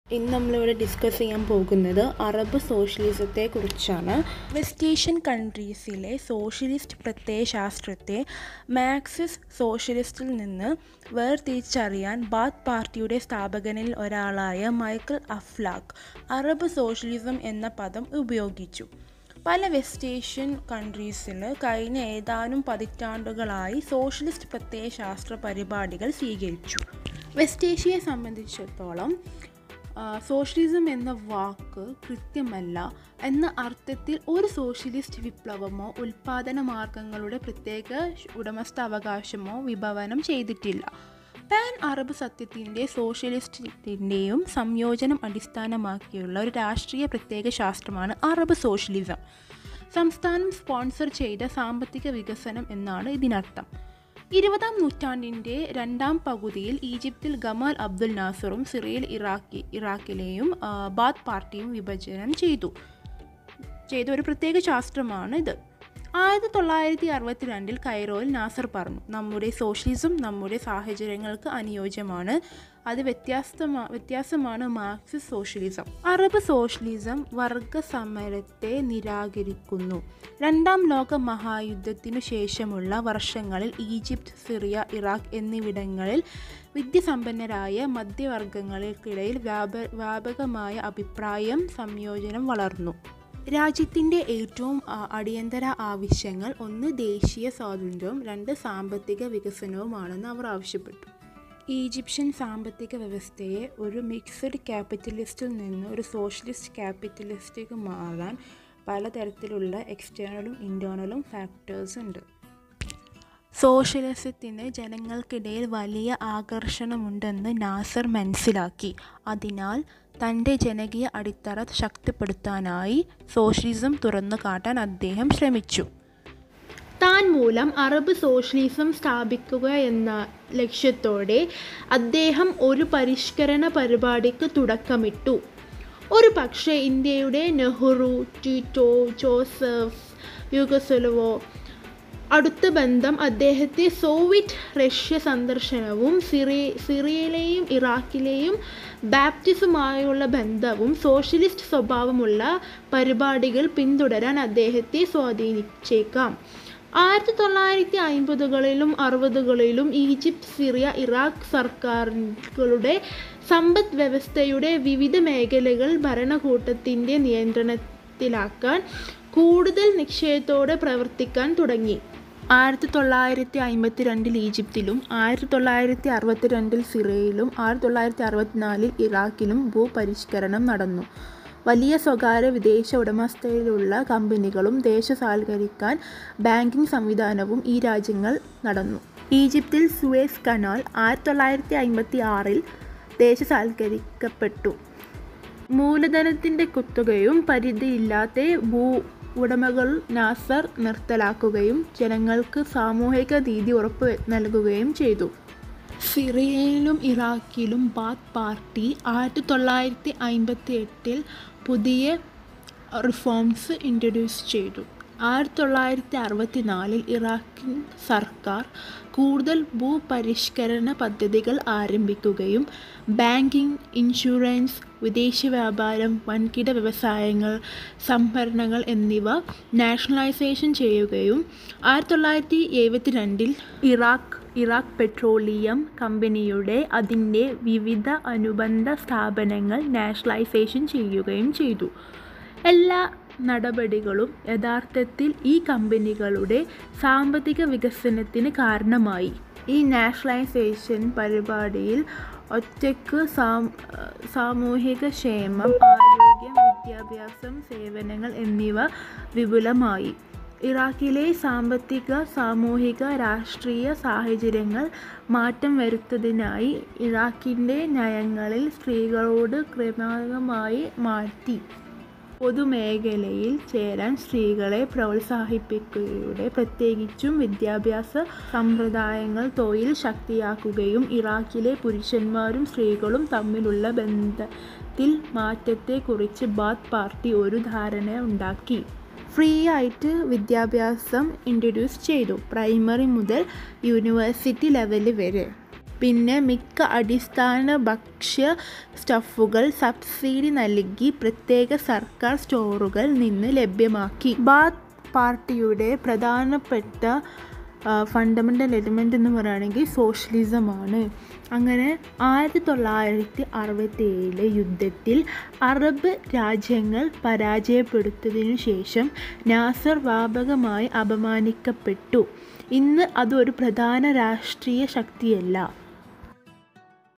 ഇന്ന് നമ്മളിവിടെ ഡിസ്കസ് ചെയ്യാൻ പോകുന്നത് അറബ് സോഷ്യലിസത്തെ കുറിച്ചാണ് വെസ്റ്റ് ഏഷ്യൻ കൺട്രീസിലെ സോഷ്യലിസ്റ്റ് പ്രത്യയശാസ്ത്രത്തെ മാർക്സിസ്റ്റ് സോഷ്യലിസ്റ്റിൽ നിന്ന് വേർതിരിച്ചറിയാൻ ബാത്ത് പാർട്ടിയുടെ സ്ഥാപകനിൽ ഒരാളായ മൈക്കിൾ അഫ്ലാക്ക് അറബ് സോഷ്യലിസം എന്ന പദം ഉപയോഗിച്ചു പല വെസ്റ്റ് ഏഷ്യൻ കൺട്രീസിൽ കഴിഞ്ഞ ഏതാനും പതിറ്റാണ്ടുകളായി സോഷ്യലിസ്റ്റ് പ്രത്യയശാസ്ത്ര പരിപാടികൾ സ്വീകരിച്ചു വെസ്റ്റ് ഏഷ്യയെ സംബന്ധിച്ചിടത്തോളം ആ, സോഷ്യലിസം എന്ന വാക്ക് കൃത്യമല്ല എന്ന അർത്ഥത്തിൽ ഒരു സോഷ്യലിസ്റ്റ് വിപ്ലവമോ ഉൽപാദന മാർഗങ്ങളുടെ പ്രത്യേക ഉടമസ്ഥാവകാശമോ വിഭവനം ചെയ്തിട്ടില്ല പാൻ അറബ് സത്യത്തിൻ്റെ സോഷ്യലിസ്റ്റിൻ്റെയും സംയോജനം അടിസ്ഥാനമാക്കിയുള്ള ഒരു രാഷ്ട്രീയ പ്രത്യേക ശാസ്ത്രമാണ് അറബ് സോഷ്യലിസം സംസ്ഥാനം സ്പോൺസർ ചെയ്ത സാമ്പത്തിക വികസനം എന്നാണ് ഇതിനർത്ഥം ഇരുപതാം നൂറ്റാണ്ടിൻ്റെ രണ്ടാം പകുതിയിൽ ഈജിപ്തിൽ ഗമാൽ അബ്ദുൽ നാസറും സിറിയയിൽ ഇറാഖി ഇറാഖിലെയും ആ, ബാത്ത് പാർട്ടിയും വിഭജനം ചെയ്തു ചെയ്ത ഒരു പ്രത്യേക ശാസ്ത്രമാണ് ഇത് ആയിരത്തി തൊള്ളായിരത്തി അറുപത്തിരണ്ടിൽ കൈറോയിൽ നാസർ പറഞ്ഞു നമ്മുടെ സോഷ്യലിസം നമ്മുടെ സാഹചര്യങ്ങൾക്ക് അനുയോജ്യമാണ് അത് വ്യത്യസ്തമാ വ്യത്യാസമാണ് മാർക്സിസ്റ്റ് സോഷ്യലിസം അറബ് സോഷ്യലിസം വർഗ സമരത്തെ നിരാകരിക്കുന്നു രണ്ടാം ലോക മഹായുദ്ധത്തിനു ശേഷമുള്ള വർഷങ്ങളിൽ ഈജിപ്ത് സിറിയ ഇറാഖ് എന്നിവിടങ്ങളിൽ വിദ്യാസമ്പന്നരായ മധ്യവർഗങ്ങൾക്കിടയിൽ വ്യാപ വ്യാപകമായ അഭിപ്രായം സംയോജനം വളർന്നു രാജ്യത്തിൻ്റെ ഏറ്റവും ആ, അടിയന്തര ആവശ്യങ്ങൾ ഒന്ന് ദേശീയ സ്വാതന്ത്ര്യവും രണ്ട് സാമ്പത്തിക വികസനവുമാണെന്ന് അവർ ആവശ്യപ്പെട്ടു ഈജിപ്ഷ്യൻ സാമ്പത്തിക വ്യവസ്ഥയെ ഒരു മിക്സഡ് ക്യാപിറ്റലിസ്റ്റിൽ നിന്ന് ഒരു സോഷ്യലിസ്റ്റ് ക്യാപിറ്റലിസ്റ്റിലേക്ക് മാറാൻ പലതരത്തിലുള്ള എക്സ്റ്റേണലും ഇൻറ്റേർണലും ഫാക്ടേഴ്സ് ഉണ്ട് സോഷ്യലിസത്തിന് ജനങ്ങൾക്കിടയിൽ വലിയ ആകർഷണമുണ്ടെന്ന് നാസർ മനസ്സിലാക്കി അതിനാൽ തൻ്റെ ജനകീയ അടിത്തറ ശക്തിപ്പെടുത്താനായി സോഷ്യലിസം തുറന്നു കാട്ടാൻ അദ്ദേഹം ശ്രമിച്ചു താൻ മൂലം അറബ് സോഷ്യലിസം സ്ഥാപിക്കുക എന്ന ലക്ഷ്യത്തോടെ അദ്ദേഹം ഒരു പരിഷ്കരണ പരിപാടിക്ക് തുടക്കമിട്ടു ഒരു പക്ഷേ ഇന്ത്യയുടെ നെഹ്റു ടിറ്റോ ജോസഫ് യുഗസുലവോ അടുത്ത ബന്ധം അദ്ദേഹത്തെ സോവിയറ്റ് റഷ്യ സന്ദർശനവും സിറി സിറിയയിലെയും ഇറാഖിലെയും ബാപ്റ്റിസുമായുള്ള ബന്ധവും സോഷ്യലിസ്റ്റ് സ്വഭാവമുള്ള പരിപാടികൾ പിന്തുടരാൻ അദ്ദേഹത്തെ സ്വാധീനിച്ചേക്കാം ആയിരത്തി തൊള്ളായിരത്തി അൻപതുകളിലും അറുപതുകളിലും ഈജിപ്ത് സിറിയ ഇറാഖ് സർക്കാരുകളുടെ സമ്പദ് വ്യവസ്ഥയുടെ വിവിധ മേഖലകൾ ഭരണകൂട്ടത്തിൻ്റെ നിയന്ത്രണത്തിലാക്കാൻ കൂടുതൽ നിശ്ചയത്തോടെ പ്രവർത്തിക്കാൻ തുടങ്ങി ആയിരത്തി തൊള്ളായിരത്തി അമ്പത്തി രണ്ടിൽ ഈജിപ്തിലും ആയിരത്തി തൊള്ളായിരത്തി അറുപത്തിരണ്ടിൽ സിറിയയിലും ആയിരത്തി തൊള്ളായിരത്തി അറുപത്തിനാലിൽ ഇറാഖിലും ഭൂപരിഷ്കരണം നടന്നു വലിയ സ്വകാര്യ വിദേശ ഉടമസ്ഥയിലുള്ള കമ്പനികളും ദേശസാൽക്കരിക്കാൻ ബാങ്കിംഗ് സംവിധാനവും ഈ രാജ്യങ്ങൾ നടന്നു ഈജിപ്തിൽ സുവേസ് കനാൽ ആയിരത്തി തൊള്ളായിരത്തി അമ്പത്തി ആറിൽ ദേശസാൽക്കരിക്കപ്പെട്ടു മൂലധനത്തിൻ്റെ കുത്തകയും പരിധിയില്ലാത്ത ഭൂ ഉടമകൾ നാസർ നിർത്തലാക്കുകയും ജനങ്ങൾക്ക് സാമൂഹിക നീതി ഉറപ്പ് നൽകുകയും ചെയ്തു സിറിയയിലും ഇറാഖിലും ബാത്ത് പാർട്ടി ആയിരത്തി തൊള്ളായിരത്തി അമ്പത്തി എട്ടിൽ പുതിയ റിഫോംസ് ഇൻട്രൊഡ്യൂസ് ചെയ്തു ആയിരത്തി തൊള്ളായിരത്തി അറുപത്തി നാലിൽ ഇറാഖിൻ സർക്കാർ കൂടുതൽ ഭൂപരിഷ്കരണ പദ്ധതികൾ ആരംഭിക്കുകയും ബാങ്കിംഗ് ഇൻഷുറൻസ് വിദേശ വ്യാപാരം വൻകിട വ്യവസായങ്ങൾ സംഭരണങ്ങൾ എന്നിവ നാഷണലൈസേഷൻ ചെയ്യുകയും ആയിരത്തി തൊള്ളായിരത്തി എഴുപത്തി രണ്ടിൽ ഇറാഖ് ഇറാഖ് പെട്രോളിയം കമ്പനിയുടെ അതിൻ്റെ വിവിധ അനുബന്ധ സ്ഥാപനങ്ങൾ നാഷണലൈസേഷൻ ചെയ്യുകയും ചെയ്തു എല്ലാ നടപടികളും യഥാർത്ഥത്തിൽ ഈ കമ്പനികളുടെ സാമ്പത്തിക വികസനത്തിന് കാരണമായി ഈ നാഷണലൈസേഷൻ പരിപാടിയിൽ ഒറ്റയ്ക്ക് സാം സാമൂഹിക ക്ഷേമം ആരോഗ്യം വിദ്യാഭ്യാസം സേവനങ്ങൾ എന്നിവ വിപുലമായി ഇറാഖിലെ സാമ്പത്തിക സാമൂഹിക രാഷ്ട്രീയ സാഹചര്യങ്ങൾ മാറ്റം വരുത്തുന്നതിനായി ഇറാഖിൻ്റെ നയങ്ങളിൽ സ്ത്രീകളോട് ക്രമാതമായി മാറ്റി പൊതുമേഖലയിൽ ചേരാൻ സ്ത്രീകളെ പ്രോത്സാഹിപ്പിക്കുകയുടെ പ്രത്യേകിച്ചും വിദ്യാഭ്യാസ സമ്പ്രദായങ്ങൾ തൊഴിൽ ശക്തിയാക്കുകയും ഇറാഖിലെ പുരുഷന്മാരും സ്ത്രീകളും തമ്മിലുള്ള ബന്ധത്തിൽ മാറ്റത്തെക്കുറിച്ച് ബാത്ത് പാർട്ടി ഒരു ധാരണ ഉണ്ടാക്കി ഫ്രീ ആയിട്ട് വിദ്യാഭ്യാസം ഇൻട്രൊഡ്യൂസ് ചെയ്തു പ്രൈമറി മുതൽ യൂണിവേഴ്സിറ്റി ലെവൽ വരെ പിന്നെ മിക്ക അടിസ്ഥാന ഭക്ഷ്യ സ്റ്റഫുകൾ സബ്സിഡി നൽകി പ്രത്യേക സർക്കാർ സ്റ്റോറുകൾ നിന്ന് ലഭ്യമാക്കി ബാത്ത് പാർട്ടിയുടെ പ്രധാനപ്പെട്ട ഫണ്ടമെൻ്റൽ എലിമെൻ്റ് എന്ന് പറയുകയാണെങ്കിൽ സോഷ്യലിസമാണ് അങ്ങനെ ആയിരത്തി തൊള്ളായിരത്തി അറുപത്തി ഏഴിലെ യുദ്ധത്തിൽ അറബ് രാജ്യങ്ങൾ പരാജയപ്പെടുത്തതിനു ശേഷം നാസർ വ്യാപകമായി അപമാനിക്കപ്പെട്ടു ഇന്ന് അതൊരു പ്രധാന രാഷ്ട്രീയ ശക്തിയല്ല